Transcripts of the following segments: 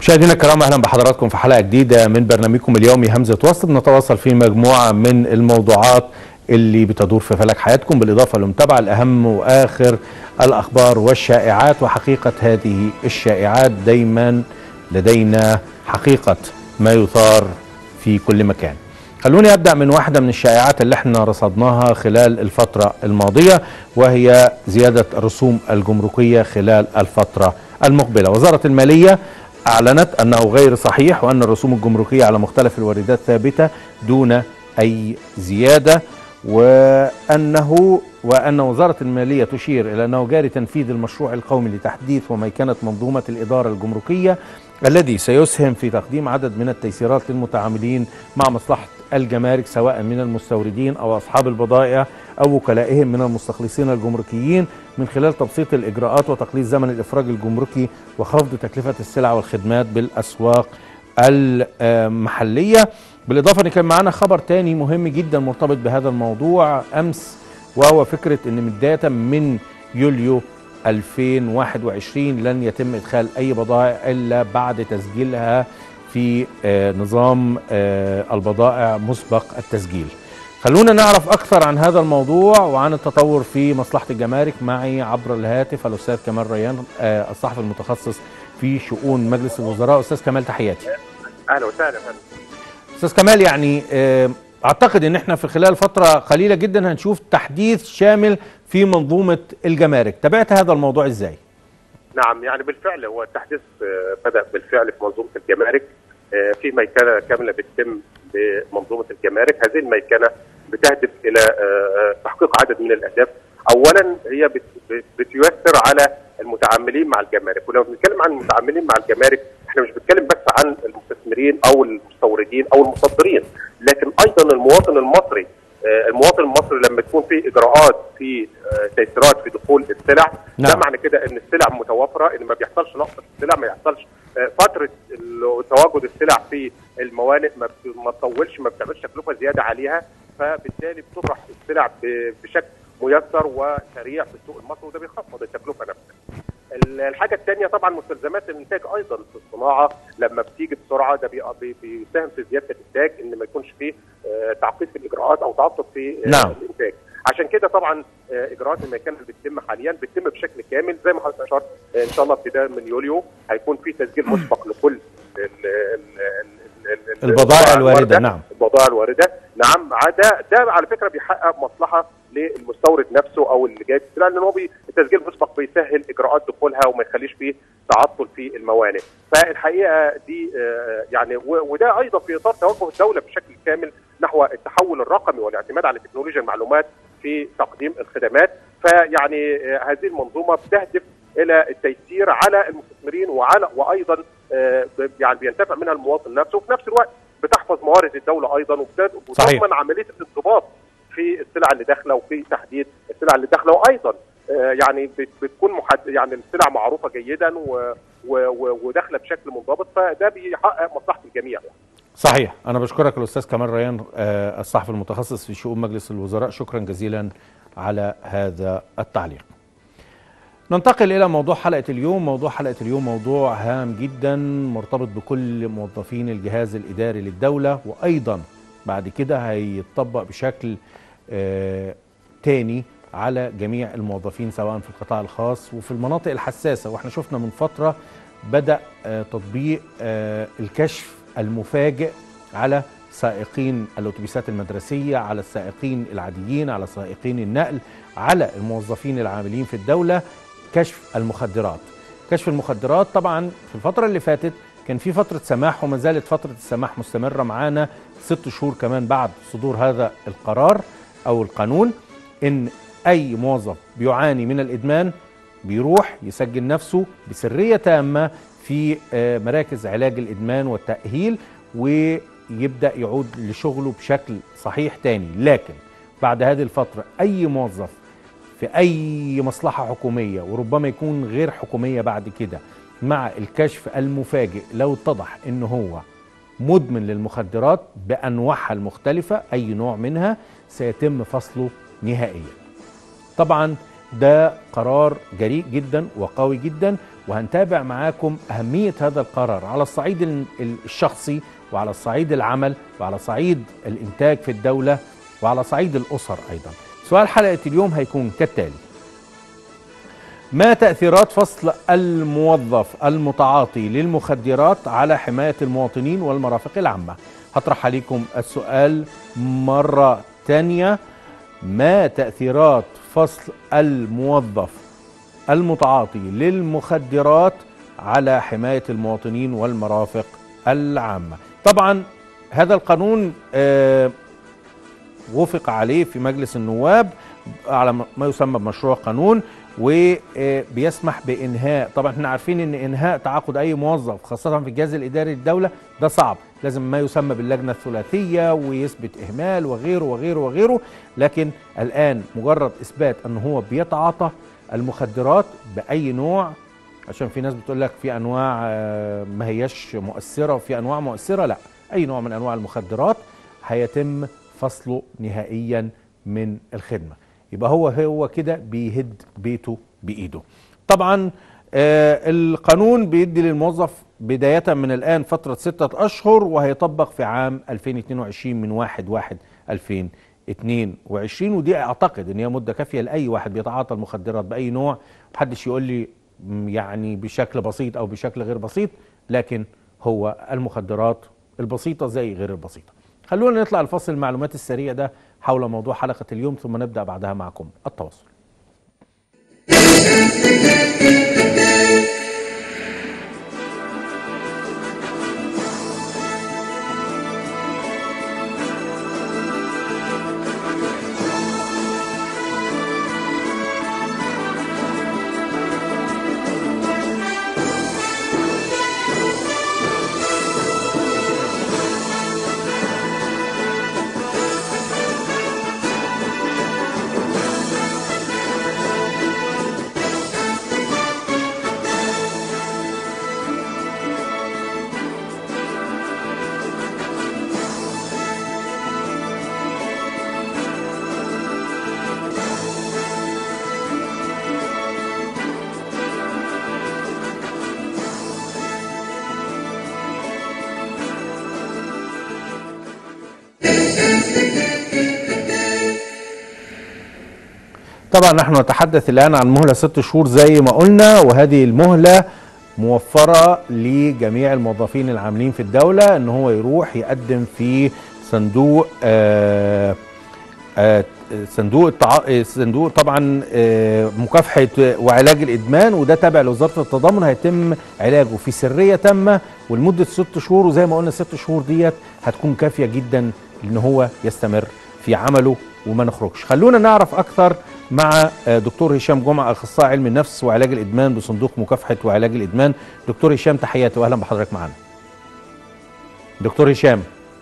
مشاهدينا الكرام اهلا بحضراتكم في حلقه جديده من برنامجكم اليومي همزه وصل بنتواصل في مجموعه من الموضوعات اللي بتدور في فلك حياتكم بالاضافه لمتابعه الاهم واخر الاخبار والشائعات وحقيقه هذه الشائعات دايما لدينا حقيقه ما يثار في كل مكان. خلوني ابدا من واحده من الشائعات اللي احنا رصدناها خلال الفتره الماضيه وهي زياده الرسوم الجمركيه خلال الفتره المقبله. وزاره الماليه اعلنت انه غير صحيح وان الرسوم الجمركيه على مختلف الواردات ثابته دون اي زياده وانه وان وزاره الماليه تشير الى انه جاري تنفيذ المشروع القومي لتحديث وميكنه منظومه الاداره الجمركيه الذي سيسهم في تقديم عدد من التيسيرات للمتعاملين مع مصلحه الجمارك سواء من المستوردين او اصحاب البضائع او وكلائهم من المستخلصين الجمركيين من خلال تبسيط الاجراءات وتقليل زمن الافراج الجمركي وخفض تكلفه السلع والخدمات بالاسواق المحليه بالاضافه ان كان معانا خبر تاني مهم جدا مرتبط بهذا الموضوع امس وهو فكره ان بدايه من يوليو 2021 لن يتم ادخال اي بضائع الا بعد تسجيلها في نظام البضائع مسبق التسجيل. خلونا نعرف اكثر عن هذا الموضوع وعن التطور في مصلحه الجمارك معي عبر الهاتف الاستاذ كمال ريان الصحفي المتخصص في شؤون مجلس الوزراء استاذ كمال تحياتي. اهلا وسهلا استاذ كمال يعني اعتقد ان احنا في خلال فتره قليله جدا هنشوف تحديث شامل في منظومه الجمارك تابعت هذا الموضوع ازاي نعم يعني بالفعل هو التحديث بدا بالفعل في منظومه الجمارك في ميكنه كامله بتتم بمنظومه الجمارك هذه الميكنه بتهدف الى تحقيق عدد من الاهداف اولا هي بتيسر على المتعاملين مع الجمارك ولما بنتكلم عن المتعاملين مع الجمارك احنا مش بنتكلم بس عن المستثمرين او المستوردين او المصدرين لكن ايضا المواطن المصري المواطن المصري لما تكون في اجراءات في تيسيرات في دخول السلع نعم. ده معنى كده ان السلع متوفره ان ما بيحصلش نقص في السلع ما يحصلش فتره تواجد السلع في الموانئ ما تطولش ما بتعملش تكلفه زياده عليها فبالتالي بتطرح السلع بشكل ميسر وسريع في السوق المصري وده بيخفض التكلفه نفسها. الحاجه الثانيه طبعا مستلزمات الانتاج ايضا في الصناعه لما بتيجي بسرعه ده بيساهم في زياده الانتاج ان ما يكونش فيه تعقيد في الاجراءات او تعطل في نعم. الانتاج عشان كده طبعا اجراءات الميكنه اللي بتتم حاليا بتتم بشكل كامل زي ما حضرتك اشرت ان شاء الله ابتداء من يوليو هيكون في تسجيل مسبق لكل ال ال البضائع الوارده نعم البضائع الوارده نعم ده ده على فكره بيحقق مصلحه للمستورد نفسه او اللي جاي السلع لان هو التسجيل المسبق بيسهل اجراءات دخولها وما يخليش فيه تعطل في الموانئ فالحقيقه دي يعني وده ايضا في اطار توجه الدوله بشكل كامل نحو التحول الرقمي والاعتماد على تكنولوجيا المعلومات في تقديم الخدمات فيعني هذه المنظومه بتهدف الى التيسير على المستثمرين وعلى وايضا يعني بينتفع منها المواطن نفسه وفي نفس الوقت بتحفظ موارد الدوله ايضا وبتضمن عمليه الانضباط في السلع اللي داخله وفي تحديد السلع اللي داخله وايضا يعني بتكون محد يعني السلع معروفه جيدا و و وداخله بشكل منضبط فده بيحقق مصلحه الجميع يعني. صحيح انا بشكرك الاستاذ كمال ريان الصحفي المتخصص في شؤون مجلس الوزراء شكرا جزيلا على هذا التعليق ننتقل الى موضوع حلقه اليوم موضوع حلقه اليوم موضوع هام جدا مرتبط بكل موظفين الجهاز الاداري للدوله وايضا بعد كده هيتطبق بشكل آه تاني على جميع الموظفين سواء في القطاع الخاص وفي المناطق الحساسه واحنا شفنا من فتره بدا آه تطبيق آه الكشف المفاجئ على سائقين الاتوبيسات المدرسيه على السائقين العاديين على سائقين النقل على الموظفين العاملين في الدوله كشف المخدرات كشف المخدرات طبعا في الفتره اللي فاتت كان في فتره سماح وما زالت فتره السماح مستمره معانا ست شهور كمان بعد صدور هذا القرار او القانون ان اي موظف بيعاني من الادمان بيروح يسجل نفسه بسريه تامه في مراكز علاج الادمان والتاهيل ويبدا يعود لشغله بشكل صحيح تاني لكن بعد هذه الفتره اي موظف في اي مصلحه حكوميه وربما يكون غير حكوميه بعد كده مع الكشف المفاجئ لو اتضح ان هو مدمن للمخدرات بانواعها المختلفه اي نوع منها سيتم فصله نهائيا. طبعا ده قرار جريء جدا وقوي جدا وهنتابع معاكم أهمية هذا القرار على الصعيد ال- ال- الشخصي وعلى صعيد العمل وعلى صعيد الإنتاج في الدولة وعلى صعيد الأسر أيضا سؤال حلقة اليوم هيكون كالتالي ما تأثيرات فصل الموظف المتعاطي للمخدرات على حماية المواطنين والمرافق العامة هطرح عليكم السؤال مرة تانية ما تأثيرات فصل الموظف المتعاطي للمخدرات على حماية المواطنين والمرافق العامة طبعا هذا القانون آه وفق عليه في مجلس النواب على ما يسمى بمشروع قانون وبيسمح بانهاء طبعا احنا عارفين ان انهاء تعاقد اي موظف خاصه في الجهاز الاداري للدوله ده صعب لازم ما يسمى باللجنه الثلاثيه ويثبت اهمال وغيره وغيره وغيره لكن الان مجرد اثبات ان هو بيتعاطى المخدرات باي نوع عشان في ناس بتقول لك في انواع آه، ما هياش مؤثره وفي انواع مؤثره لا اي نوع من انواع المخدرات هيتم فصله نهائيا من الخدمه يبقى هو هو كده بيهد بيته بايده طبعا آه القانون بيدي للموظف بداية من الآن فترة ستة أشهر وهيطبق في عام 2022 من 1 1 2022 ودي أعتقد إن هي مدة كافية لأي واحد بيتعاطى المخدرات بأي نوع محدش يقول لي م، يعني بشكل بسيط أو بشكل غير بسيط لكن هو المخدرات البسيطة زي غير البسيطة خلونا نطلع الفصل المعلومات السريع ده حول موضوع حلقة اليوم ثم نبدأ بعدها معكم التواصل طبعا نحن نتحدث الآن عن مهلة ست شهور زي ما قلنا وهذه المهلة موفرة لجميع الموظفين العاملين في الدولة ان هو يروح يقدم في صندوق آه آه صندوق التع... صندوق طبعا آه مكافحة وعلاج الإدمان وده تابع لوزارة التضامن هيتم علاجه في سرية تامة ولمدة ست شهور وزي ما قلنا ست شهور ديت هتكون كافية جدا ان هو يستمر في عمله وما نخرجش خلونا نعرف أكثر مع دكتور هشام جمعة أخصائي علم النفس وعلاج الإدمان بصندوق مكافحة وعلاج الإدمان دكتور هشام تحياتي وأهلا بحضرتك معنا دكتور هشام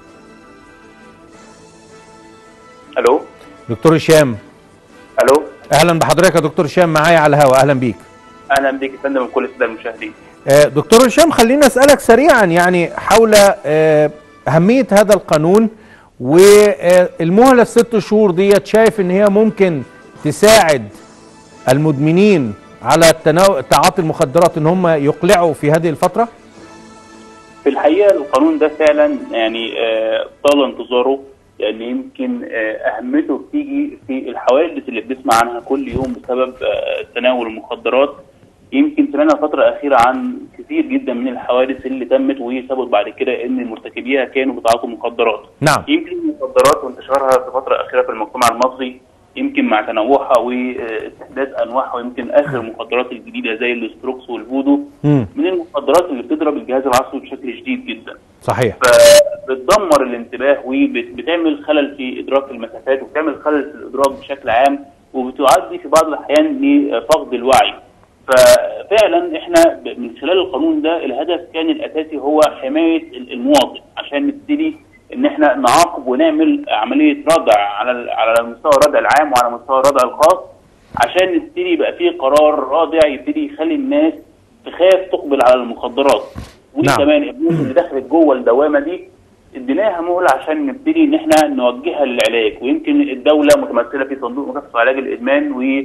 الو دكتور هشام الو أهلا بحضرتك يا دكتور هشام معايا على الهواء أهلا بيك اهلا بك يا فندم وكل الساده المشاهدين آه، دكتور هشام خليني أسألك سريعا يعني حول آه، أهمية هذا القانون والمهلة الست شهور ديت شايف إن هي ممكن تساعد المدمنين على التناو... تعاطي المخدرات ان هم يقلعوا في هذه الفتره؟ في الحقيقه القانون ده فعلا يعني آه، طال انتظاره لان يمكن آه، اهميته بتيجي في الحوادث اللي بنسمع عنها كل يوم بسبب آه، تناول المخدرات يمكن سمعنا الفترة الأخيرة عن كثير جدا من الحوادث اللي تمت وثبت بعد كده إن مرتكبيها كانوا بتعاطوا مخدرات. نعم يمكن المخدرات وانتشارها في الفترة الأخيرة في المجتمع المصري يمكن مع تنوعها واستحداث انواعها ويمكن اخر المخدرات الجديده زي الاستروكس والفودو مم. من المخدرات اللي بتضرب الجهاز العصبي بشكل شديد جدا صحيح فبتدمر الانتباه وبتعمل خلل في ادراك المسافات وبتعمل خلل في الادراك بشكل عام وبتؤدي في بعض الاحيان لفقد الوعي ففعلا احنا ب- من خلال القانون ده الهدف كان الاساسي هو حمايه ال- المواطن عشان نبتدي ان احنا نعاقب ونعمل عمليه ردع على ال- على مستوى الردع العام وعلى مستوى الردع الخاص عشان نبتدي يبقى في قرار رادع يبتدي يخلي الناس تخاف تقبل على المخدرات ودي نعم. كمان الناس اللي دخلت جوه الدوامه دي اديناها مهله عشان نبتدي ان احنا نوجهها للعلاج ويمكن الدوله متمثله في صندوق مكافحه علاج الادمان و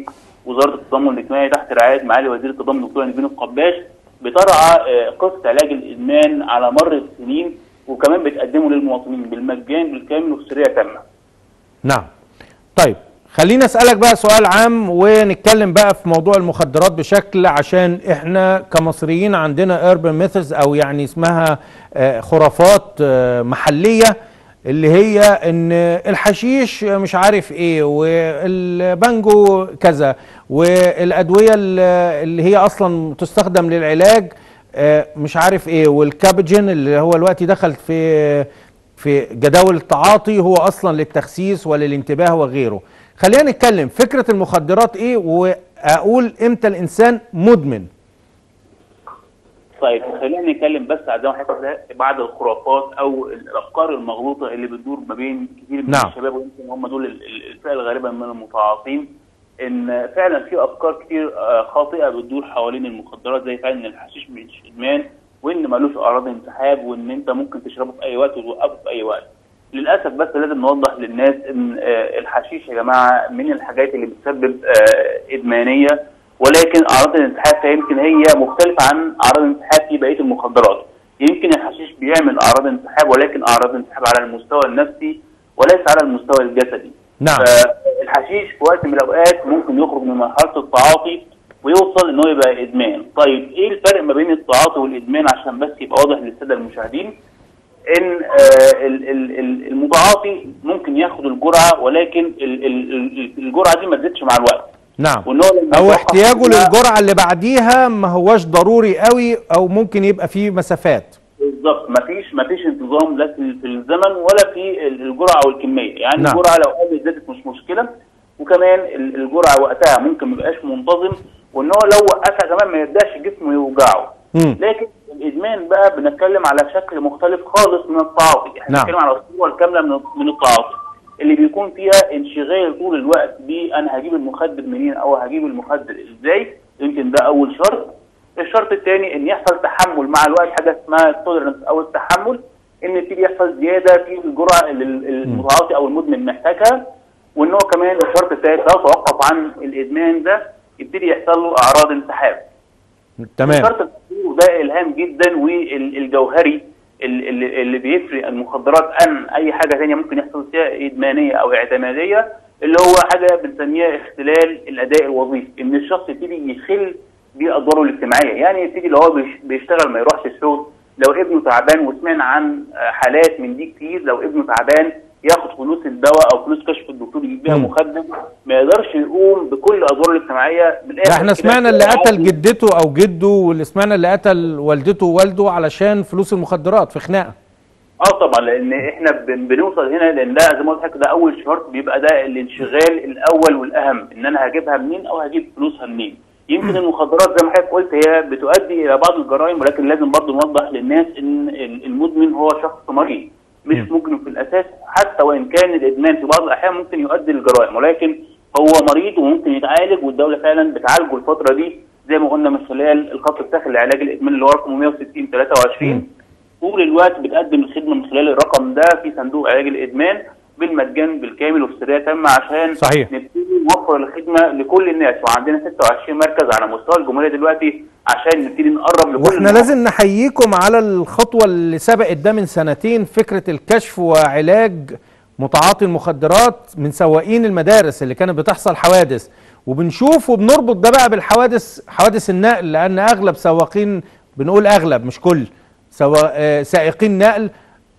وزاره التضامن الاجتماعي تحت رعايه معالي وزير التضامن الدكتور نبيل القباش بترعى آه، قصه علاج الادمان على مر السنين وكمان بتقدمه للمواطنين بالمجان بالكامل وبسريه تامه. نعم طيب خليني اسالك بقى سؤال عام ونتكلم بقى في موضوع المخدرات بشكل عشان احنا كمصريين عندنا urban ميثودز او يعني اسمها آه، خرافات آه، محليه اللي هي ان الحشيش مش عارف ايه والبانجو كذا والادويه اللي اللي هي اصلا تستخدم للعلاج آه، مش عارف ايه والكابجين اللي هو الوقت دخل في في جداول التعاطي هو اصلا للتخسيس وللانتباه وغيره خلينا نتكلم فكره المخدرات ايه واقول امتى الانسان مدمن طيب خلينا نتكلم بس على زي ما حضرتك قلت بعض الخرافات او الافكار المغلوطه اللي بتدور ما بين كثير من نعم. الشباب ويمكن هم دول ال- ال- الفئه الغالبه من المتعاطين ان فعلا في افكار كتير آه، خاطئه بتدور حوالين المخدرات زي فعلا ان الحشيش مش ادمان وان ملوش اعراض انسحاب وان انت ممكن تشربه في اي وقت وتوقفه في اي وقت. للاسف بس لازم نوضح للناس ان آه، الحشيش يا جماعه من الحاجات اللي بتسبب آه، ادمانيه ولكن اعراض الانسحاب فيها يمكن هي مختلفه عن اعراض الانسحاب في بقيه المخدرات. يمكن الحشيش بيعمل اعراض انسحاب ولكن اعراض انسحاب على المستوى النفسي وليس على المستوى الجسدي. نعم فالحشيش في وقت من الاوقات ممكن يخرج من مرحله التعاطي ويوصل ان هو يبقى ادمان. طيب ايه الفرق ما بين التعاطي والادمان عشان بس يبقى واضح للساده المشاهدين؟ ان آه، ال- ال- ال- المتعاطي ممكن ياخد الجرعه ولكن ال- ال- ال- الجرعه دي ما تزيدش مع الوقت. نعم وان هو لما او يتوقف احتياجه عنها- للجرعه اللي بعديها ما هوش ضروري قوي او ممكن يبقى فيه مسافات بالظبط مفيش مفيش انتظام لا في في الزمن ولا في ال- الجرعه والكميه يعني نعم. الجرعه لو قلت زادت مش مشكله وكمان ال- الجرعه وقتها ممكن ما يبقاش منتظم وان هو لو وقفها كمان ما يبداش جسمه يوجعه مم. لكن الادمان بقى بنتكلم على شكل مختلف خالص من التعاطي احنا نعم. بنتكلم على الصوره الكامله من من التعاطي اللي بيكون فيها انشغال طول الوقت بانا هجيب المخدر منين او هجيب المخدر ازاي يمكن ده اول شرط الشرط الثاني ان يحصل تحمل مع الوقت حاجه اسمها التوليرنس او التحمل ان يبتدي يحصل زياده في الجرعه اللي المتعاطي او المدمن محتاجها وان هو كمان الشرط الثالث لو توقف عن الادمان ده يبتدي يحصل له اعراض انسحاب تمام الشرط الأخير ده الهام جدا والجوهري ال- ال- اللي بيفرق المخدرات عن اي حاجه ثانيه ممكن يحصل فيها ادمانيه او اعتماديه اللي هو حاجه بنسميها اختلال الاداء الوظيفي ان الشخص يبتدي يخل بادواره الاجتماعيه يعني يبتدي لو هو بيش- بيشتغل ما يروحش الشغل لو ابنه تعبان وسمعنا عن آه، حالات من دي كتير لو ابنه تعبان ياخد فلوس الدواء او فلوس كشف الدكتور يجيب بيها مم. مخدر ما يقدرش يقوم بكل ادواره الاجتماعيه من ده الآخر احنا كده سمعنا اللي قتل عادي. جدته او جده واللي سمعنا اللي قتل والدته ووالده علشان فلوس المخدرات في خناقه اه طبعا لان احنا بن- بنوصل هنا لان ده زي ما قلت لحضرتك ده اول شرط بيبقى ده الانشغال الاول والاهم ان انا هجيبها منين او هجيب فلوسها منين يمكن المخدرات زي ما حضرتك قلت هي بتؤدي الى بعض الجرائم ولكن لازم برضه نوضح للناس ان ال- المدمن هو شخص مريض مش مم. ممكن في الاساس حتى وان كان الادمان في بعض الاحيان ممكن يؤدي للجرائم ولكن هو مريض وممكن يتعالج والدوله فعلا بتعالجه الفتره دي زي ما قلنا من خلال الخط الداخلي لعلاج الادمان اللي هو رقمه 160 23 مم. طول الوقت بتقدم الخدمه من خلال الرقم ده في صندوق علاج الادمان بالمجان بالكامل وبسريه تامه عشان صحيح. نبتدي نوفر الخدمه لكل الناس وعندنا 26 مركز على مستوى الجمهوريه دلوقتي عشان نبتدي نقرب لكل واحنا الناس. لازم نحييكم على الخطوه اللي سبقت ده من سنتين فكره الكشف وعلاج متعاطي المخدرات من سواقين المدارس اللي كانت بتحصل حوادث وبنشوف وبنربط ده بقى بالحوادث حوادث النقل لان اغلب سواقين بنقول اغلب مش كل سوا آه، سائقين نقل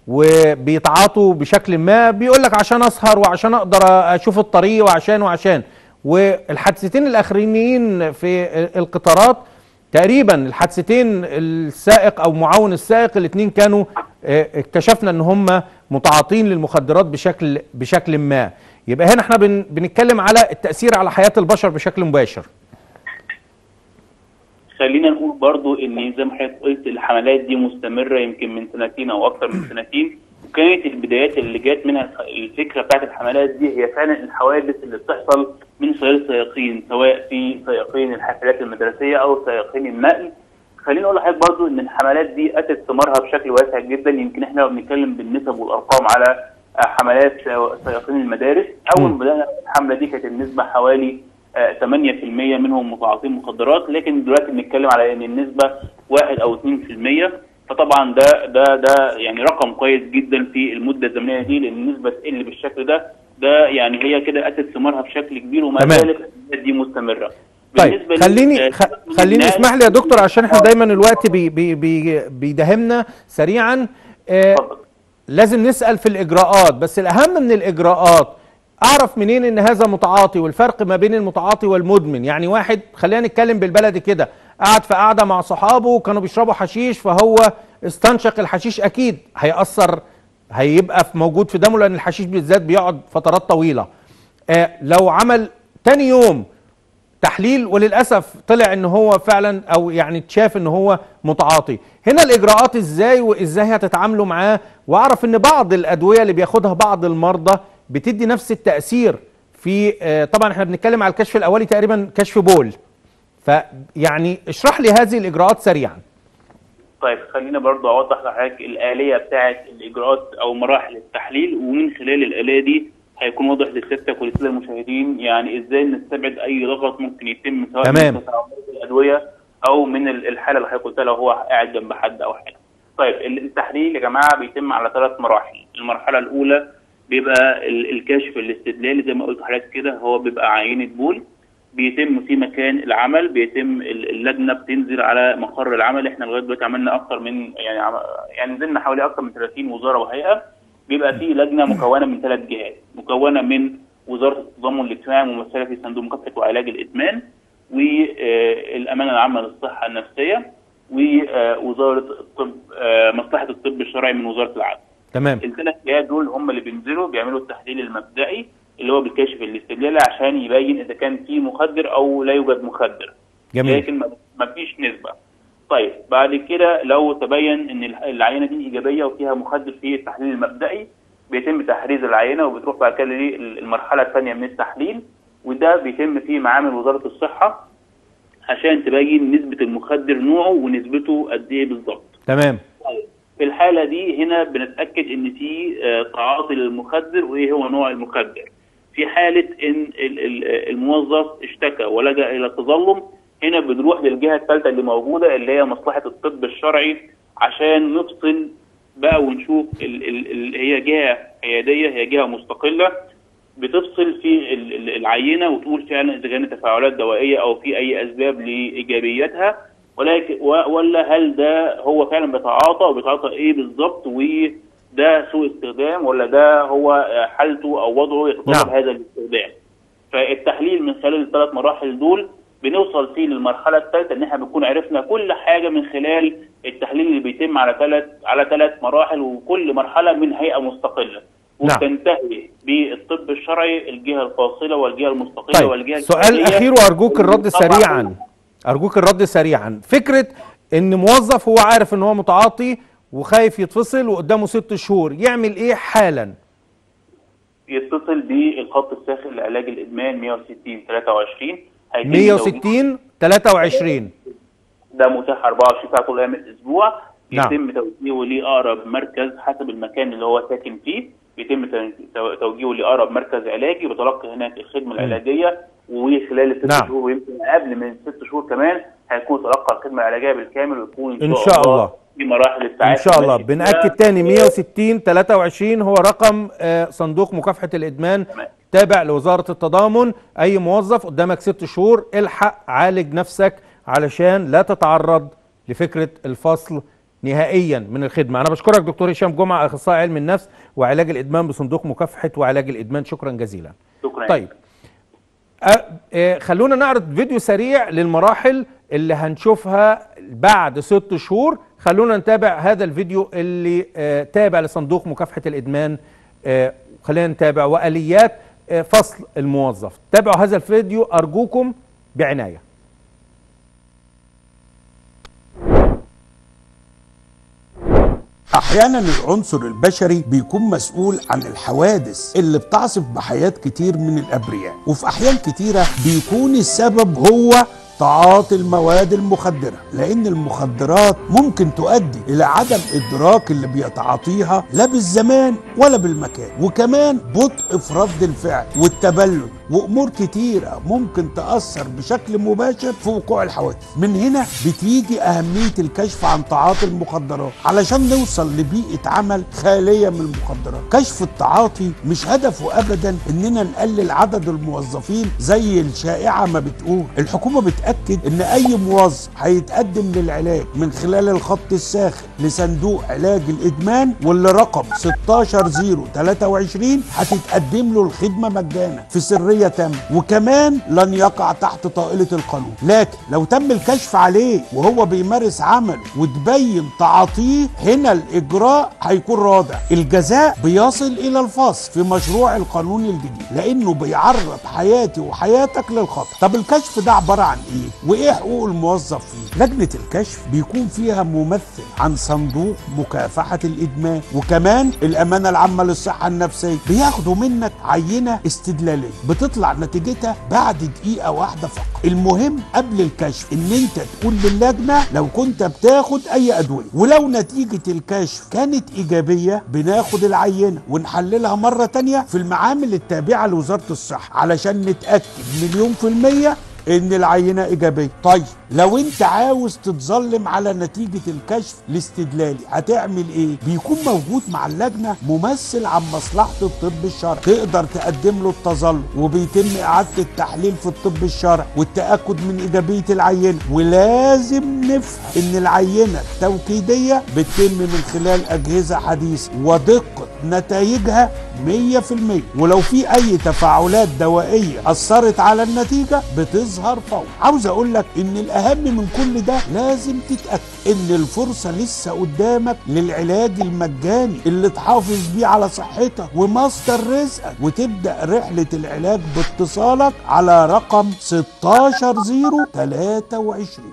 وبيتعاطوا بشكل ما بيقول لك عشان اسهر وعشان اقدر اشوف الطريق وعشان وعشان والحادثتين الاخرانيين في القطارات تقريبا الحادثتين السائق او معاون السائق الاثنين كانوا آه، اكتشفنا ان هم متعاطين للمخدرات بشكل بشكل ما يبقى هنا احنا بن بنتكلم على التاثير على حياه البشر بشكل مباشر خلينا نقول برضو ان زي ما حضرتك قلت الحملات دي مستمره يمكن من سنتين او اكثر من سنتين وكانت البدايات اللي جات منها الفكره بتاعت الحملات دي هي فعلا الحوادث اللي بتحصل من خلال السائقين سواء في سائقين الحافلات المدرسيه او سائقين النقل خليني اقول لحضرتك برضو ان الحملات دي اتت ثمارها بشكل واسع جدا يمكن احنا لو بنتكلم بالنسب والارقام على آه، حملات سائقين المدارس اول مم. ما بدانا الحمله دي كانت النسبه حوالي آه، 8% منهم متعاطين مخدرات لكن دلوقتي بنتكلم على ان النسبه 1 او 2% فطبعا ده ده ده يعني رقم كويس جدا في المده الزمنيه دي لان النسبه تقل بالشكل ده ده يعني هي كده اتت ثمارها بشكل كبير وما تمام. زالت النسبة دي مستمره طيب بالنسبة لل- خليني آه، خ... خليني الناس- اسمح لي يا دكتور عشان احنا دايما الوقت بي بي بي بيداهمنا سريعا آه اتفضل. لازم نسأل في الإجراءات بس الأهم من الإجراءات أعرف منين إن هذا متعاطي والفرق ما بين المتعاطي والمدمن يعني واحد خلينا نتكلم بالبلدي كده قعد في قعدة مع صحابه وكانوا بيشربوا حشيش فهو استنشق الحشيش أكيد هيأثر هيبقى في موجود في دمه لأن الحشيش بالذات بيقعد فترات طويلة آه لو عمل تاني يوم تحليل وللاسف طلع ان هو فعلا او يعني اتشاف ان هو متعاطي هنا الاجراءات ازاي وازاي هتتعاملوا معاه واعرف ان بعض الادويه اللي بياخدها بعض المرضى بتدي نفس التاثير في آه، طبعا احنا بنتكلم على الكشف الاولي تقريبا كشف بول فيعني اشرح لي هذه الاجراءات سريعا طيب خلينا برضو اوضح لحضرتك الاليه بتاعه الاجراءات او مراحل التحليل ومن خلال الاليه دي هيكون واضح لسيادتك وللساده المشاهدين يعني ازاي نستبعد اي ضغط ممكن يتم سواء تمام. من تساعدات الادويه او من ال- الحاله اللي حضرتك قلتها لو هو قاعد جنب حد او حاجه. طيب ال- التحليل يا جماعه بيتم على ثلاث مراحل، المرحله الاولى بيبقى ال- الكشف الاستدلالي زي ما قلت لحضرتك كده هو بيبقى عينه بول بيتم في مكان العمل بيتم ال- اللجنه بتنزل على مقر العمل احنا لغايه دلوقتي عملنا اكثر من يعني عم- يعني نزلنا حوالي اكثر من 30 وزاره وهيئه بيبقى في لجنه مكونه من ثلاث جهات مكونه من وزاره التضامن الاجتماعي ممثله في صندوق مكافحه وعلاج الادمان والامانه العامه للصحه النفسيه ووزاره الطب آه، مصلحه الطب الشرعي من وزاره العدل تمام الثلاث جهات دول هم اللي بينزلوا بيعملوا التحليل المبدئي اللي هو بالكشف الاستدلالي عشان يبين اذا كان في مخدر او لا يوجد مخدر جميل لكن ما- ما فيش نسبه طيب بعد كده لو تبين ان الع- العينه دي ايجابيه وفيها مخدر في التحليل المبدئي بيتم تحريز العينه وبتروح بعد كده للمرحله الثانيه من التحليل وده بيتم في معامل وزاره الصحه عشان تبين نسبه المخدر نوعه ونسبته قد ايه بالظبط تمام في الحالة دي هنا بنتأكد إن في آه، تعاطي للمخدر وإيه هو نوع المخدر. في حالة إن ال- ال- الموظف اشتكى ولجأ إلى التظلم هنا بنروح للجهة الثالثة اللي موجودة اللي هي مصلحة الطب الشرعي عشان نفصل بقى ونشوف ال ال ال هي جهة حيادية هي جهة مستقلة بتفصل في ال- ال- العينة وتقول فعلا إذا كانت تفاعلات دوائية أو في أي أسباب لإيجابيتها ولكن و- ولا هل ده هو فعلا بيتعاطى وبيتعاطى ايه بالظبط وده سوء استخدام ولا ده هو آه، حالته او وضعه يتطلب نعم. هذا الاستخدام فالتحليل من خلال الثلاث مراحل دول بنوصل فيه للمرحله الثالثه ان احنا بنكون عرفنا كل حاجه من خلال التحليل اللي بيتم على ثلاث على ثلاث مراحل وكل مرحله من هيئه مستقله نعم. وبتنتهي بالطب الشرعي الجهه الفاصله والجهه المستقله طيب والجهه سؤال الفعلية. اخير وارجوك الرد طبعاً سريعا ارجوك الرد سريعا فكره ان موظف هو عارف ان هو متعاطي وخايف يتفصل وقدامه ست شهور يعمل ايه حالا يتصل بالخط الساخن لعلاج الادمان 160 23 هيتم توجيه- 160 23 ده متاح 24 ساعه طول ايام الاسبوع نعم. يتم توجيهه لاقرب مركز حسب المكان اللي هو ساكن فيه يتم تو- توجيهه لاقرب مركز علاجي بيتلقى هناك الخدمه العلاجيه وخلال الست نعم. شهور ويمكن قبل من ست شهور كمان هيكون تلقى الخدمه العلاجيه بالكامل ويكون إن شاء الله. في مراحل ان التعافي شاء الله ماشي فيها. بنأكد تاني 160 23 هو رقم آه، صندوق مكافحة الإدمان تمام. تابع لوزارة التضامن أي موظف قدامك ست شهور الحق عالج نفسك علشان لا تتعرض لفكرة الفصل نهائيا من الخدمة أنا بشكرك دكتور هشام جمعة أخصائي علم النفس وعلاج الإدمان بصندوق مكافحة وعلاج الإدمان شكرا جزيلا شكرا طيب أه آه، خلونا نعرض فيديو سريع للمراحل اللي هنشوفها بعد ست شهور خلونا نتابع هذا الفيديو اللي آه، تابع لصندوق مكافحة الإدمان آه، خلينا نتابع وآليات آه، فصل الموظف تابعوا هذا الفيديو أرجوكم بعناية احيانا العنصر البشري بيكون مسؤول عن الحوادث اللي بتعصف بحياه كتير من الابرياء وفي احيان كتيره بيكون السبب هو تعاطي المواد المخدره لان المخدرات ممكن تؤدي الى عدم ادراك اللي بيتعاطيها لا بالزمان ولا بالمكان وكمان بطء في رد الفعل والتبلد وامور كتيره ممكن تاثر بشكل مباشر في وقوع الحوادث من هنا بتيجي اهميه الكشف عن تعاطي المخدرات علشان نوصل لبيئه عمل خاليه من المخدرات كشف التعاطي مش هدفه ابدا اننا نقلل عدد الموظفين زي الشائعه ما بتقول الحكومه بتاكد ان اي موظف هيتقدم للعلاج من خلال الخط الساخن لصندوق علاج الادمان واللي رقم 16023 هتتقدم له الخدمه مجانا في سريه تامه وكمان لن يقع تحت طائله القانون لكن لو تم الكشف عليه وهو بيمارس عمله وتبين تعاطيه هنا الاجراء هيكون رادع الجزاء بيصل الى الفصل في مشروع القانون الجديد لانه بيعرض حياتي وحياتك للخطر طب الكشف ده عباره عن ايه وايه حقوق الموظف فيه لجنه الكشف بيكون فيها ممثل عن صندوق مكافحه الادمان وكمان الامانه العامه للصحه النفسيه بياخدوا منك عينه استدلاليه بتطلع نتيجتها بعد دقيقه واحده فقط المهم قبل الكشف ان انت تقول للجنه لو كنت بتاخد اي ادويه ولو نتيجه الكشف كانت ايجابيه بناخد العينه ونحللها مره تانية في المعامل التابعه لوزاره الصحه علشان نتاكد مليون في الميه ان العينه ايجابيه طيب لو انت عاوز تتظلم على نتيجه الكشف الاستدلالي هتعمل ايه بيكون موجود مع اللجنه ممثل عن مصلحه الطب الشرعي تقدر تقدم له التظلم وبيتم اعاده التحليل في الطب الشرعي والتاكد من ايجابيه العينه ولازم نفهم ان العينه التوكيديه بتتم من خلال اجهزه حديثه ودقه نتائجها 100% ولو في اي تفاعلات دوائيه اثرت على النتيجه بتظهر فور عاوز اقول لك ان الاهم من كل ده لازم تتاكد ان الفرصه لسه قدامك للعلاج المجاني اللي تحافظ بيه على صحتك ومصدر رزقك وتبدا رحله العلاج باتصالك على رقم 16023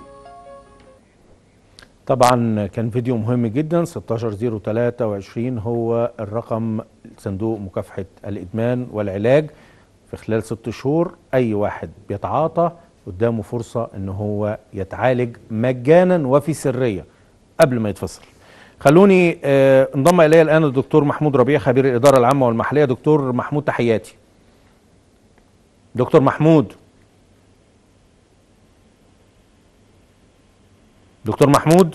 طبعا كان فيديو مهم جدا 16023 هو الرقم صندوق مكافحة الإدمان والعلاج في خلال ست شهور أي واحد بيتعاطى قدامه فرصة إن هو يتعالج مجانا وفي سرية قبل ما يتفصل خلوني آه، انضم إلي الآن الدكتور محمود ربيع خبير الإدارة العامة والمحلية دكتور محمود تحياتي دكتور محمود دكتور محمود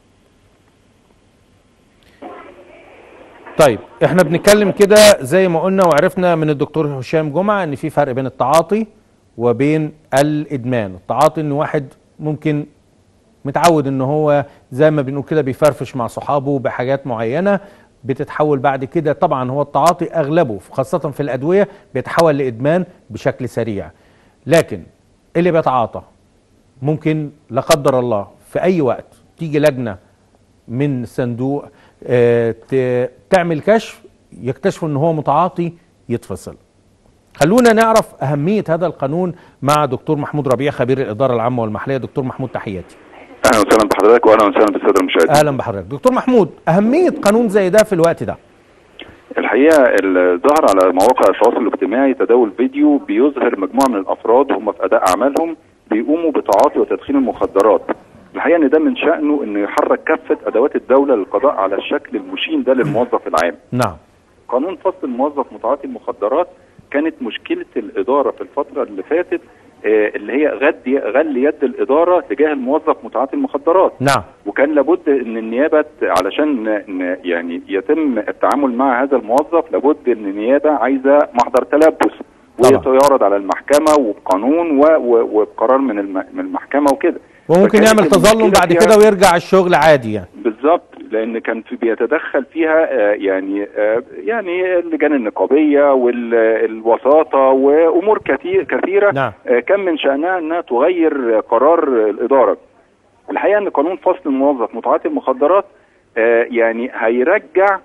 طيب احنا بنتكلم كده زي ما قلنا وعرفنا من الدكتور هشام جمعه ان في فرق بين التعاطي وبين الادمان التعاطي ان واحد ممكن متعود ان هو زي ما بنقول كده بيفرفش مع صحابه بحاجات معينه بتتحول بعد كده طبعا هو التعاطي اغلبه خاصه في الادويه بيتحول لادمان بشكل سريع لكن اللي بيتعاطى ممكن لا قدر الله في اي وقت تيجي لجنه من صندوق آه، ت- تعمل كشف يكتشفوا ان هو متعاطي يتفصل خلونا نعرف اهميه هذا القانون مع دكتور محمود ربيع خبير الاداره العامه والمحليه دكتور محمود تحياتي اهلا وسهلا بحضرتك واهلا وسهلا بالساده المشاهدين. اهلا بحضرتك دكتور محمود اهميه قانون زي ده في الوقت ده الحقيقه ال- ظهر على مواقع التواصل الاجتماعي تداول فيديو بيظهر مجموعه من الافراد هم في اداء اعمالهم بيقوموا بتعاطي وتدخين المخدرات. الحقيقه ان ده من شانه انه يحرك كافه ادوات الدوله للقضاء على الشكل المشين ده للموظف العام. نعم قانون فصل الموظف متعاطي المخدرات كانت مشكله الاداره في الفتره اللي فاتت آه، اللي هي غد غل يد الاداره تجاه الموظف متعاطي المخدرات. نعم وكان لابد ان النيابه علشان ن- ن- يعني يتم التعامل مع هذا الموظف لابد ان النيابه عايزه محضر تلبس طبعا. ويتعرض على المحكمه وبقانون و- و- وبقرار من الم- من المحكمه وكده وممكن فكانت يعمل تظلم المشكلة بعد فيها- كده ويرجع الشغل عادي يعني بالظبط لان كان في بيتدخل فيها آه، يعني آه، يعني اللجان النقابيه والوساطه وامور كثير كثيره نعم. آه، كان من شانها انها تغير قرار الاداره. الحقيقه ان قانون فصل الموظف متعاطي المخدرات آه، يعني هيرجع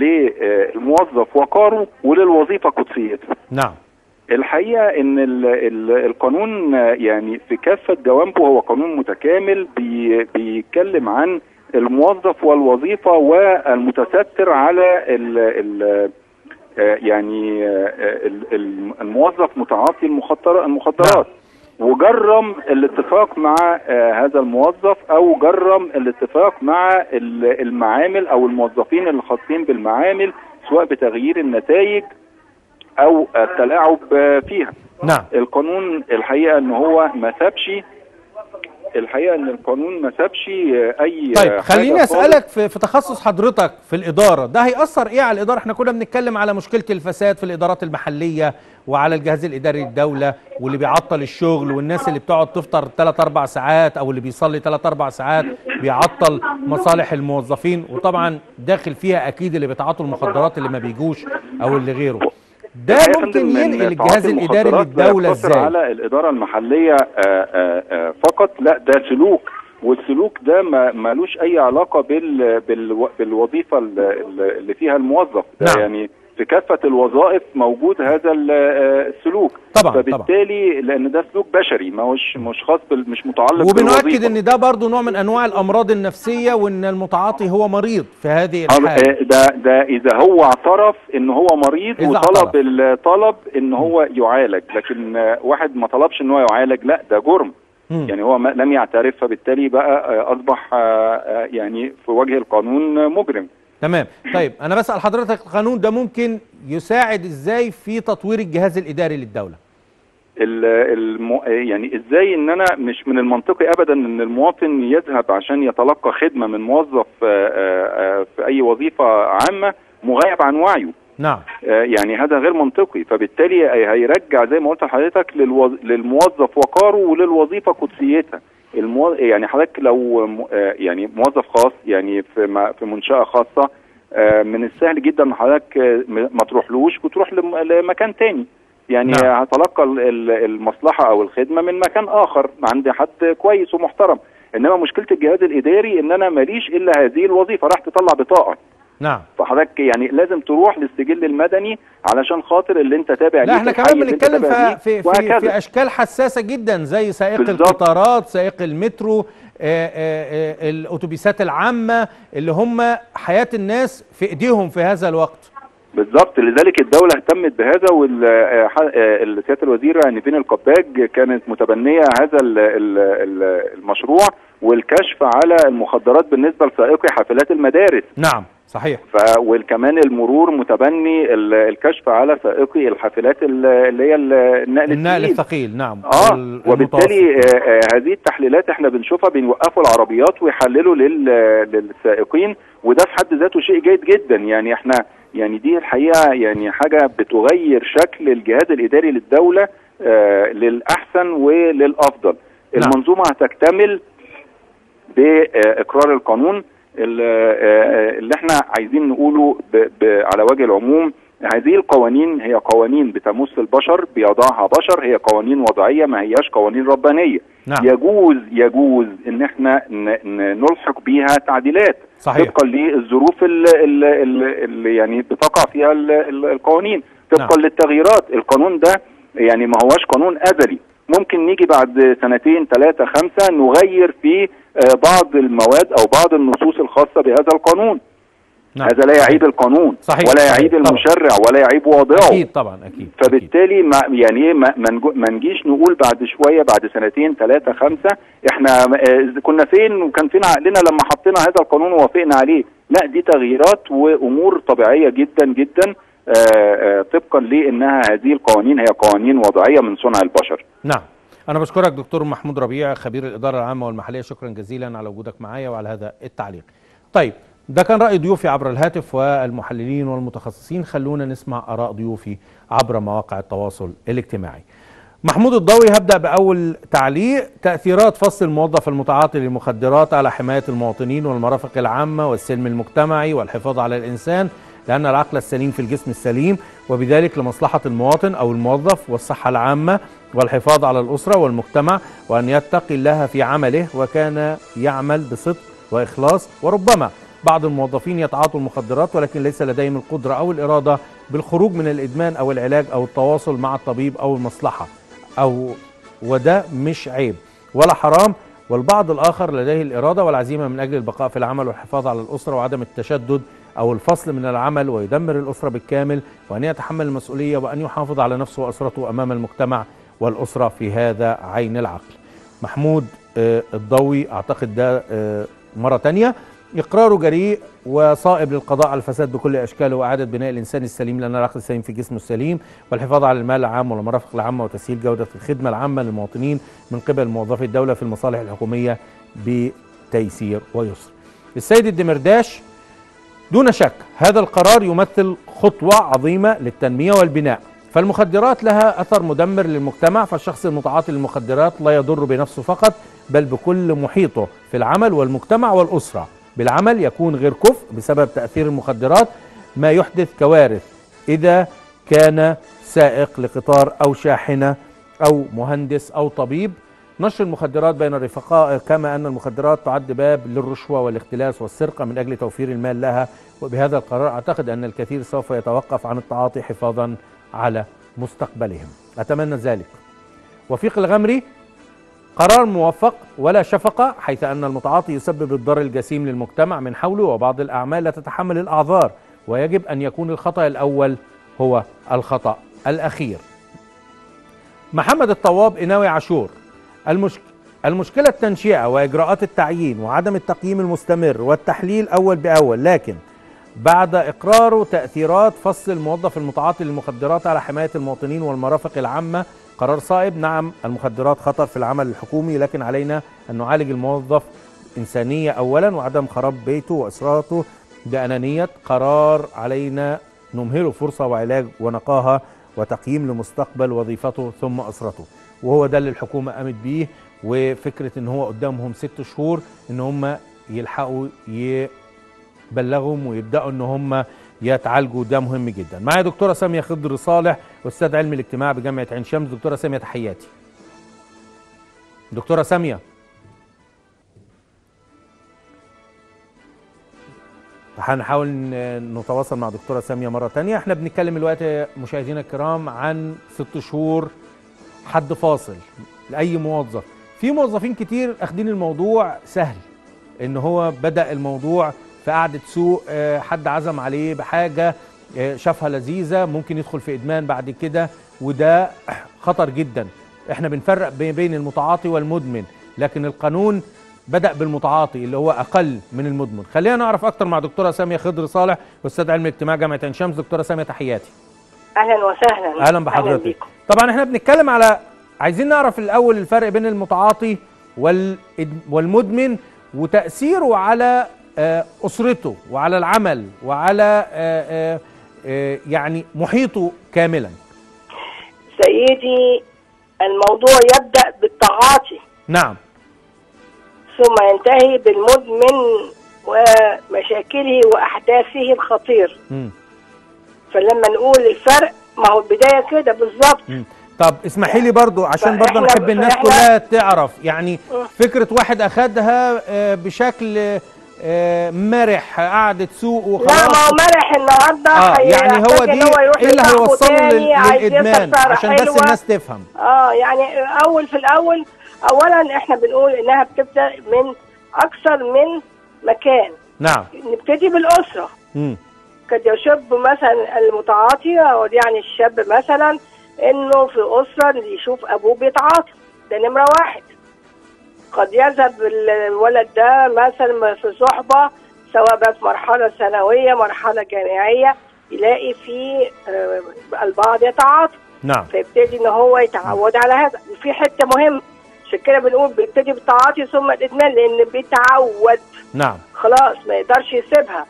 للموظف وقاره وللوظيفه قدسيته. نعم الحقيقه ان ال ال القانون آه، يعني في كافه جوانبه هو قانون متكامل بي بيتكلم عن الموظف والوظيفه والمتستر على ال ال آه، يعني آه، ال- ال- الموظف متعاطي المخدر المخدرات وجرم الاتفاق مع آه، هذا الموظف او جرم الاتفاق مع ال- المعامل او الموظفين الخاصين بالمعامل سواء بتغيير النتائج او التلاعب آه، فيها نعم القانون الحقيقه ان هو ما سابش الحقيقه ان القانون ما سابش اي طيب حاجة خليني خالص. اسالك في, في تخصص حضرتك في الاداره ده هياثر ايه على الاداره احنا كنا بنتكلم على مشكله الفساد في الادارات المحليه وعلى الجهاز الاداري للدوله واللي بيعطل الشغل والناس اللي بتقعد تفطر 3 4 ساعات او اللي بيصلي 3 4 ساعات بيعطل مصالح الموظفين وطبعا داخل فيها اكيد اللي بيتعاطوا المخدرات اللي ما بيجوش او اللي غيره ده الحقيقة يا ممكن فندم إن ينقل الجهاز تعاطي الاداري المخدرات لا للدوله يقتصر ازاي على الاداره المحليه آه، آه، آه، فقط لا ده سلوك والسلوك ده ما مالوش اي علاقه بال بال بالوظيفه ال- ال- اللي فيها الموظف ده نعم. يعني في كافه الوظائف موجود هذا ال- آه، السلوك طبعا طبعا فبالتالي لان ده سلوك بشري ما هوش مش خاص بال- مش متعلق وبنؤكد بالوظيفة. ان ده برضو نوع من انواع الامراض النفسيه وان المتعاطي هو مريض في هذه آه، الحاله آه، ده ده اذا هو اعترف ان هو مريض إذا وطلب اعترف. الطلب ان هو يعالج لكن آه، واحد ما طلبش ان هو يعالج لا ده جرم مم. يعني هو ما لم يعترف فبالتالي بقى آه، اصبح آه، آه، يعني في وجه القانون آه، مجرم تمام طيب انا بسال حضرتك القانون ده ممكن يساعد ازاي في تطوير الجهاز الاداري للدوله ال- الم... يعني ازاي ان انا مش من المنطقي ابدا ان المواطن يذهب عشان يتلقى خدمه من موظف آه، آه، آه، في اي وظيفه عامه مغيب عن وعيه نعم آه، يعني هذا غير منطقي فبالتالي هي- هيرجع زي ما قلت لحضرتك للوظ... للموظف وقاره وللوظيفه قدسيتها المو... يعني حضرتك لو م... آه، يعني موظف خاص يعني في م... في منشاه خاصه آه، من السهل جدا ان حضرتك آه، م- ما تروحلوش وتروح لم... لمكان تاني يعني نعم. نعم. هتلقى ال- ال- المصلحه او الخدمه من مكان اخر عند حد كويس ومحترم انما مشكله الجهاز الاداري ان انا ماليش الا هذه الوظيفه راح تطلع بطاقه نعم فحضرتك يعني لازم تروح للسجل المدني علشان خاطر اللي انت تابع لا ليه احنا في كمان الحي اللي انت بنتكلم تابع في ليه في في, وهكذا. في اشكال حساسه جدا زي سائق بالظبط. القطارات سائق المترو آه، آه، آه، الاتوبيسات العامه اللي هم حياه الناس في ايديهم في هذا الوقت بالظبط لذلك الدوله اهتمت بهذا والسياده الوزيره نيفين القباج كانت متبنيه هذا ال- ال- ال- المشروع والكشف على المخدرات بالنسبه لسائقي حافلات المدارس نعم صحيح ف وكمان المرور متبني ال- الكشف على سائقي الحافلات ال- اللي هي ال- النقل النقل الثقيل الثقيل نعم اه وال- وبالتالي المتوسط. آه آه هذه التحليلات احنا بنشوفها بنوقفوا العربيات ويحللوا لل- للسائقين وده في حد ذاته شيء جيد جدا يعني احنا يعني دي الحقيقه يعني حاجه بتغير شكل الجهاز الاداري للدوله آه للاحسن وللافضل نعم. المنظومه هتكتمل باقرار القانون ال- آه، اللي احنا عايزين نقوله ب- ب- على وجه العموم هذه القوانين هي قوانين بتمس البشر بيضعها بشر هي قوانين وضعيه ما هياش قوانين ربانيه نعم يجوز يجوز ان احنا ن- ن- نلحق بيها تعديلات صحيح طبقا للظروف اللي يعني بتقع فيها ال- ال- القوانين طبقا نعم. للتغييرات القانون ده يعني ما هواش قانون ازلي ممكن نيجي بعد سنتين ثلاثة خمسة نغير في آه، بعض المواد أو بعض النصوص الخاصة بهذا القانون نعم هذا لا يعيب القانون صحيح، ولا صحيح، يعيب طبعا. المشرع ولا يعيب واضعه اكيد طبعا اكيد أكيد. فبالتالي ما يعني ايه ما ما نجو- ما نجيش نقول بعد شويه بعد سنتين ثلاثه خمسه احنا آه، كنا فين وكان فين عقلنا لما حطينا هذا القانون ووافقنا عليه لا دي تغييرات وامور طبيعيه جدا جدا آه، آه، طبقا لانها هذه القوانين هي قوانين وضعيه من صنع البشر نعم أنا بشكرك دكتور محمود ربيع خبير الإدارة العامة والمحلية شكرا جزيلا على وجودك معايا وعلى هذا التعليق. طيب ده كان رأي ضيوفي عبر الهاتف والمحللين والمتخصصين خلونا نسمع آراء ضيوفي عبر مواقع التواصل الاجتماعي. محمود الضوي هبدأ بأول تعليق تأثيرات فصل الموظف المتعاطي للمخدرات على حماية المواطنين والمرافق العامة والسلم المجتمعي والحفاظ على الإنسان لأن العقل السليم في الجسم السليم وبذلك لمصلحة المواطن أو الموظف والصحة العامة والحفاظ على الأسرة والمجتمع وأن يتقي الله في عمله وكان يعمل بصدق وإخلاص وربما بعض الموظفين يتعاطوا المخدرات ولكن ليس لديهم القدرة أو الإرادة بالخروج من الإدمان أو العلاج أو التواصل مع الطبيب أو المصلحة أو وده مش عيب ولا حرام والبعض الآخر لديه الإرادة والعزيمة من أجل البقاء في العمل والحفاظ على الأسرة وعدم التشدد أو الفصل من العمل ويدمر الأسرة بالكامل وأن يتحمل المسؤولية وأن يحافظ على نفسه وأسرته أمام المجتمع والأسرة في هذا عين العقل محمود آه، الضوي أعتقد ده آه، مرة تانية اقراره جريء وصائب للقضاء على الفساد بكل اشكاله واعاده بناء الانسان السليم لان العقل السليم في جسمه السليم والحفاظ على المال العام والمرافق العامه وتسهيل جوده الخدمه العامه للمواطنين من قبل موظفي الدوله في المصالح الحكوميه بتيسير ويسر. السيد الدمرداش دون شك هذا القرار يمثل خطوه عظيمه للتنميه والبناء فالمخدرات لها اثر مدمر للمجتمع فالشخص المتعاطي للمخدرات لا يضر بنفسه فقط بل بكل محيطه في العمل والمجتمع والاسره بالعمل يكون غير كفء بسبب تاثير المخدرات ما يحدث كوارث اذا كان سائق لقطار او شاحنه او مهندس او طبيب نشر المخدرات بين الرفقاء كما ان المخدرات تعد باب للرشوه والاختلاس والسرقه من اجل توفير المال لها وبهذا القرار اعتقد ان الكثير سوف يتوقف عن التعاطي حفاظا على مستقبلهم اتمنى ذلك وفيق الغمري قرار موفق ولا شفقة حيث أن المتعاطي يسبب الضرر الجسيم للمجتمع من حوله وبعض الأعمال لا تتحمل الأعذار ويجب أن يكون الخطأ الأول هو الخطأ الأخير محمد الطواب إناوي عاشور المشك... المشكلة التنشئة وإجراءات التعيين وعدم التقييم المستمر والتحليل أول بأول لكن بعد إقراره تأثيرات فصل الموظف المتعاطي للمخدرات على حماية المواطنين والمرافق العامة قرار صائب نعم المخدرات خطر في العمل الحكومي لكن علينا أن نعالج الموظف إنسانية أولا وعدم خراب بيته وأسرته بأنانية قرار علينا نمهله فرصة وعلاج ونقاهة وتقييم لمستقبل وظيفته ثم أسرته وهو ده اللي الحكومة قامت بيه وفكرة ان هو قدامهم ست شهور ان هم يلحقوا يبلغهم ويبدأوا ان هم يتعالجوا ده مهم جدا معايا دكتورة سامية خضر صالح أستاذ علم الاجتماع بجامعة عين شمس دكتورة سامية تحياتي دكتورة سامية هنحاول نتواصل مع دكتورة سامية مرة تانية احنا بنتكلم دلوقتي مشاهدينا الكرام عن ست شهور حد فاصل لأي موظف في موظفين كتير اخدين الموضوع سهل ان هو بدأ الموضوع في قعدة سوق حد عزم عليه بحاجة شافها لذيذة ممكن يدخل في إدمان بعد كده وده خطر جدا احنا بنفرق بين المتعاطي والمدمن لكن القانون بدأ بالمتعاطي اللي هو أقل من المدمن خلينا نعرف أكتر مع دكتورة سامية خضر صالح أستاذ علم الاجتماع جامعة عين شمس دكتورة سامية تحياتي أهلا وسهلا أهلا بحضرتك طبعا احنا بنتكلم على عايزين نعرف الأول الفرق بين المتعاطي والمدمن وتأثيره على أسرته وعلى العمل وعلى يعني محيطه كاملا سيدي الموضوع يبدأ بالتعاطي نعم ثم ينتهي بالمدمن ومشاكله وأحداثه الخطير م. فلما نقول الفرق ما هو البداية كده بالظبط طب اسمحي لي برضو عشان برضو فإحنا- نحب الناس فإحنا- كلها تعرف يعني م. فكرة واحد أخدها آه، بشكل آه، مرح قعدة سوق لا ما وخلاص هو مرح النهارده اه يعني هو هيحتاج دي إن هو يروح ايه اللي لصاحبه هيوصله لل- تاني، عايز يشرب للادمان سهرة عشان بس حلوة. الناس تفهم اه يعني اول في الاول اولا احنا بنقول انها بتبدا من اكثر من مكان نعم نبتدي بالاسره مم. قد يشب مثلا المتعاطي او يعني الشاب مثلا انه في اسره يشوف ابوه بيتعاطى ده نمره واحد قد يذهب الولد ده مثلا في صحبه سواء بقى في مرحله ثانويه مرحله جامعيه يلاقي في آه، البعض يتعاطى نعم فيبتدي ان هو يتعود على هذا وفي حته مهمه عشان كده بنقول بيبتدي بالتعاطي ثم الادمان لان بيتعود نعم خلاص ما يقدرش يسيبها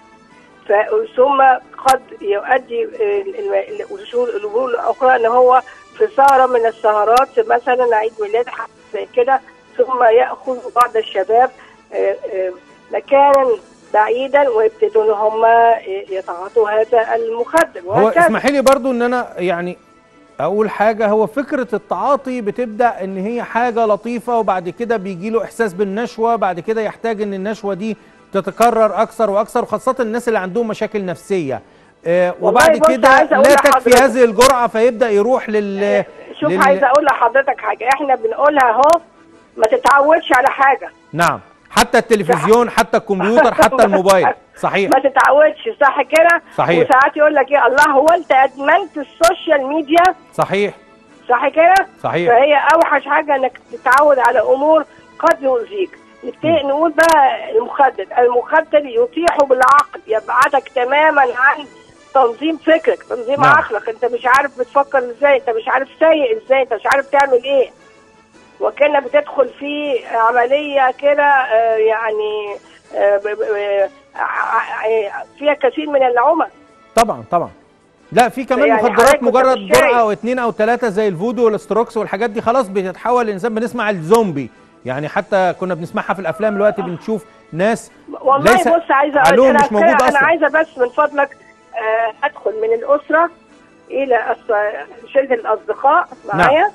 ف- ثم قد يؤدي ال- ال- الأصول الأمور الأخرى إن هو في سهرة من السهرات مثلا عيد ميلاد حاجة زي كده ثم يأخذ بعض الشباب آه، آه، مكانا بعيدا ويبتدوا ان هم يتعاطوا هذا المخدر هو وهكذا اسمحي لي برضو ان انا يعني اقول حاجه هو فكره التعاطي بتبدا ان هي حاجه لطيفه وبعد كده بيجي له احساس بالنشوه بعد كده يحتاج ان النشوه دي تتكرر اكثر واكثر وخاصه الناس اللي عندهم مشاكل نفسيه آه والله وبعد بص، كده عايزة أقول لا تكفي لحضرتك- هذه الجرعه فيبدا يروح لل شوف لل- عايزه اقول لحضرتك حاجه احنا بنقولها اهو ما تتعودش على حاجه نعم حتى التلفزيون حتى الكمبيوتر حتى الموبايل صحيح ما تتعودش صح كده صحيح. وساعات يقول لك ايه الله هو انت ادمنت السوشيال ميديا صحيح صح كده صحيح فهي اوحش حاجه انك تتعود على امور قد يؤذيك نبتدي نقول بقى المخدر المخدر يتيح بالعقل يبعدك تماما عن تنظيم فكرك تنظيم نعم. عقلك انت مش عارف بتفكر ازاي انت مش عارف سايق ازاي انت مش عارف تعمل ايه وكأنك بتدخل في عملية كده آه، يعني آه، ب- ب- آه، ع- ع- فيها كثير من العمى طبعا طبعا لا في كمان يعني مخدرات حضرتك مجرد كنت شايف. جرعه او اتنين او تلاته زي الفودو والاستروكس والحاجات دي خلاص بتتحول الانسان بنسمع الزومبي يعني حتى كنا بنسمعها في الافلام دلوقتي بنشوف ناس والله ليس بص عايزه علوم انا مش موجود انا أصلاً. عايزه بس من فضلك آه، ادخل من الاسره الى الص- شله الاصدقاء معايا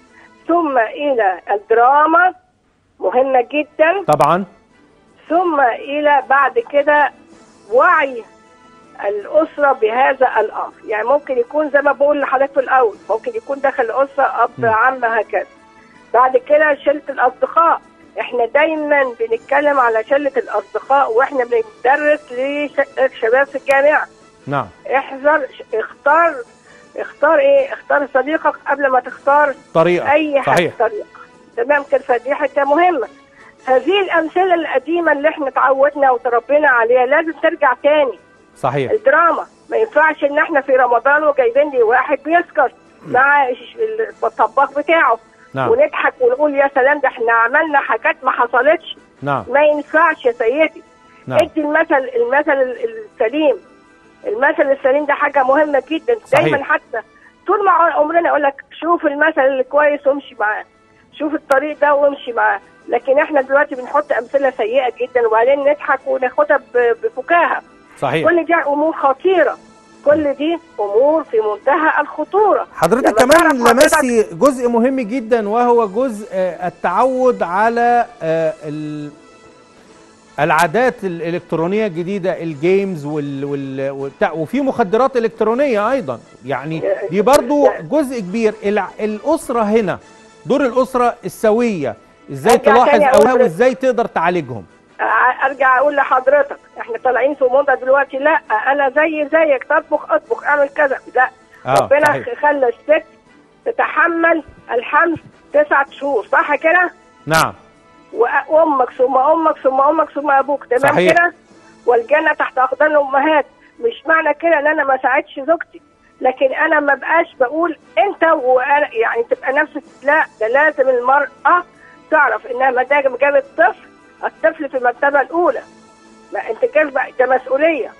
ثم الى الدراما مهمه جدا طبعا ثم الى بعد كده وعي الاسره بهذا الامر يعني ممكن يكون زي ما بقول لحضرتك في الاول ممكن يكون داخل الاسره اب م. عم هكذا بعد كده شله الاصدقاء احنا دايما بنتكلم على شله الاصدقاء واحنا بندرس لشباب في الجامعه نعم احذر اختار اختار ايه اختار صديقك قبل ما تختار طريقه اي حاجه صحيح طريقه تمام كده فدي حته مهمه هذه الامثله القديمه اللي احنا اتعودنا وتربينا عليها لازم ترجع تاني صحيح الدراما ما ينفعش ان احنا في رمضان وجايبين لي واحد بيسكر مع الش- الطباخ بتاعه نعم ونضحك ونقول يا سلام ده احنا عملنا حاجات ما حصلتش نعم ما ينفعش يا سيدي نعم ادي المثل المثل ال- السليم المثل السليم ده حاجه مهمه جدا صحيح. دايما حتى طول ما عمرنا اقول لك شوف المثل الكويس وامشي معاه شوف الطريق ده وامشي معاه لكن احنا دلوقتي بنحط امثله سيئه جدا وبعدين نضحك وناخدها ب- بفكاهه صحيح كل دي امور خطيره كل دي امور في منتهى الخطوره حضرتك لما كمان تعرف حضرتك- لمستي جزء مهم جدا وهو جزء آه، التعود على آه، ال- العادات الالكترونيه الجديده الجيمز وال وال والبتاع وفي مخدرات الكترونيه ايضا يعني دي برضو جزء كبير الع- الاسره هنا دور الاسره السويه ازاي أرجع تلاحظ تاني أقول اولها لك- وازاي تقدر تعالجهم أ- ارجع اقول لحضرتك احنا طالعين في موضه دلوقتي لا انا زي زيك تطبخ اطبخ اعمل كذا لا آه، ربنا صحيح. خلى الست تتحمل الحمل تسعة شهور صح كده نعم وأ- وامك ثم امك ثم امك ثم ابوك تمام صحيح. كده والجنه تحت اقدام الامهات مش معنى كده ان انا ما ساعدش زوجتي لكن انا ما بقاش بقول انت وانا يعني تبقى نفسك لا ده لازم المراه تعرف انها ما دام جابت طفل الطفل في المرتبه الاولى ما انت جايب ده مسؤوليه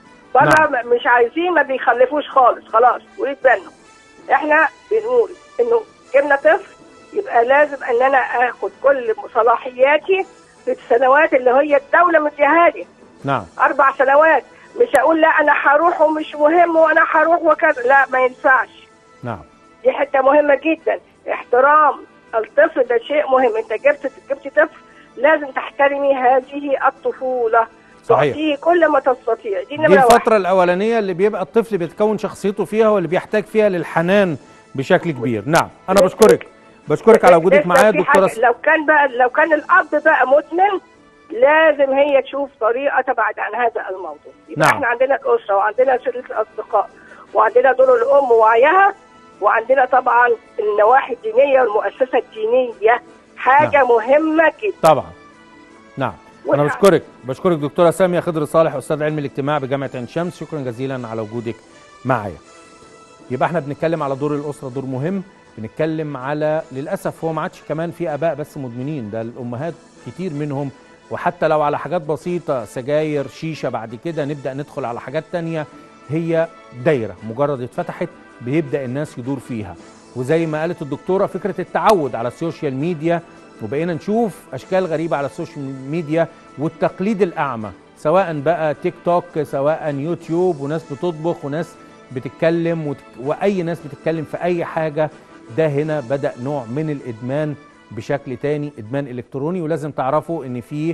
بره نعم. مش عايزين ما بيخلفوش خالص خلاص وليد بينهم احنا بنقول انه جبنا طفل يبقى لازم ان انا اخد كل صلاحياتي في السنوات اللي هي الدوله مديها لي نعم اربع سنوات مش هقول لا انا هروح ومش مهم وانا هروح وكذا لا ما ينفعش نعم دي حته مهمه جدا احترام الطفل ده شيء مهم انت جبت جبت طفل لازم تحترمي هذه الطفوله صحيح. تعطيه كل ما تستطيع دي دي نمره واحد الفترة الأولانية اللي بيبقى الطفل بيتكون شخصيته فيها واللي بيحتاج فيها للحنان بشكل كبير نعم أنا بشكرك بشكرك على وجودك لسه معايا في دكتورة حاجة- لو كان بقى لو كان الاب بقى مدمن لازم هي تشوف طريقه تبعد عن هذا الموضوع يبقى نعم. احنا عندنا الاسره وعندنا شله الاصدقاء وعندنا دور الام ووعيها وعندنا طبعا النواحي الدينيه والمؤسسه الدينيه حاجه نعم. مهمه جدا طبعا نعم أنا والحق. بشكرك بشكرك دكتورة سامية خضر صالح أستاذ علم الاجتماع بجامعة عين شمس شكرا جزيلا على وجودك معايا يبقى احنا بنتكلم على دور الأسرة دور مهم بنتكلم على للأسف هو ما عادش كمان في آباء بس مدمنين ده الأمهات كتير منهم وحتى لو على حاجات بسيطة سجاير شيشة بعد كده نبدأ ندخل على حاجات تانية هي دايرة مجرد اتفتحت بيبدأ الناس يدور فيها وزي ما قالت الدكتورة فكرة التعود على السوشيال ميديا وبقينا نشوف أشكال غريبة على السوشيال ميديا والتقليد الأعمى سواء بقى تيك توك سواء يوتيوب وناس بتطبخ وناس بتتكلم وت... وأي ناس بتتكلم في أي حاجة ده هنا بدأ نوع من الإدمان بشكل تاني إدمان إلكتروني ولازم تعرفوا إن في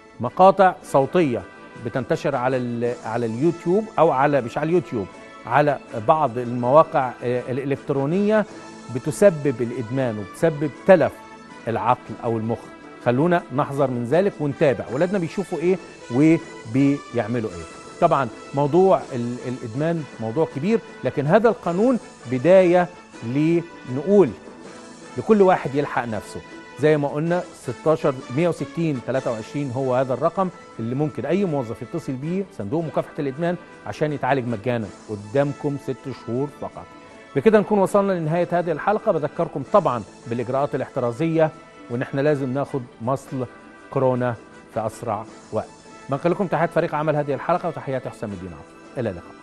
مقاطع صوتية بتنتشر على ال... على اليوتيوب أو على مش على اليوتيوب على بعض المواقع آه، الإلكترونية بتسبب الإدمان وبتسبب تلف العقل أو المخ خلونا نحذر من ذلك ونتابع ولادنا بيشوفوا إيه وبيعملوا إيه طبعا موضوع ال- الإدمان موضوع كبير لكن هذا القانون بداية لنقول لكل واحد يلحق نفسه زي ما قلنا 16 160 23 هو هذا الرقم اللي ممكن اي موظف يتصل بيه صندوق مكافحه الادمان عشان يتعالج مجانا قدامكم ست شهور فقط بكده نكون وصلنا لنهايه هذه الحلقه بذكركم طبعا بالاجراءات الاحترازيه وان احنا لازم ناخد مصل كورونا في اسرع وقت بنقل لكم تحيات فريق عمل هذه الحلقه وتحياتي حسام الدين عاطف الى اللقاء